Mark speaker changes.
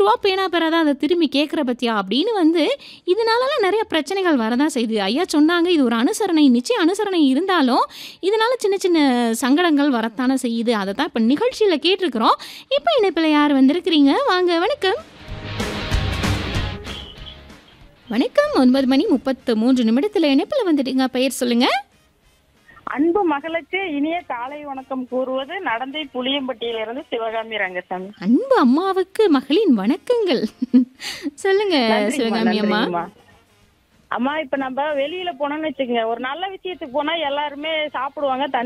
Speaker 1: ரூபா பேனா பெறாத அதை திரும்பி கேட்குற பத்தியா அப்படின்னு வந்து இதனாலலாம் நிறைய பிரச்சனைகள் வரதான் செய்யுது ஐயா சொன்னாங்க இது ஒரு அனுசரணை நிச்சயம் அனுசரணை இருந்தாலும் இதனால சின்ன சின்ன சங்கடங்கள் வரத்தானே செய்யுது அதை தான் இப்போ நிகழ்ச்சியில் கேட்டிருக்கிறோம் இப்போ இணைப்பில் யார் வந்திருக்கிறீங்க வாங்க வணக்கம் வணக்கம் ஒன்பது மணி முப்பத்து மூன்று நிமிடத்தில் இணைப்பில் வந்துட்டீங்க பெயர் சொல்லுங்க
Speaker 2: அன்பு மகளுக்கு இனிய காலை வணக்கம் கூறுவது நடந்தை புளியம்பட்டியிலிருந்து சிவகாமி ரங்கசாமி
Speaker 1: அன்பு அம்மாவுக்கு மகளின் வணக்கங்கள் சொல்லுங்க
Speaker 2: நன்றிங்கம்மா,
Speaker 1: சிவகாமி அம்மா
Speaker 2: நன்றிங்கம்மா. அம்மா இப்ப நம்ம வெளியில போனோம்னு வச்சுக்கோங்க ஒரு நல்ல விஷயத்துக்கு போனா எல்லாருமே சாப்பிடுவாங்க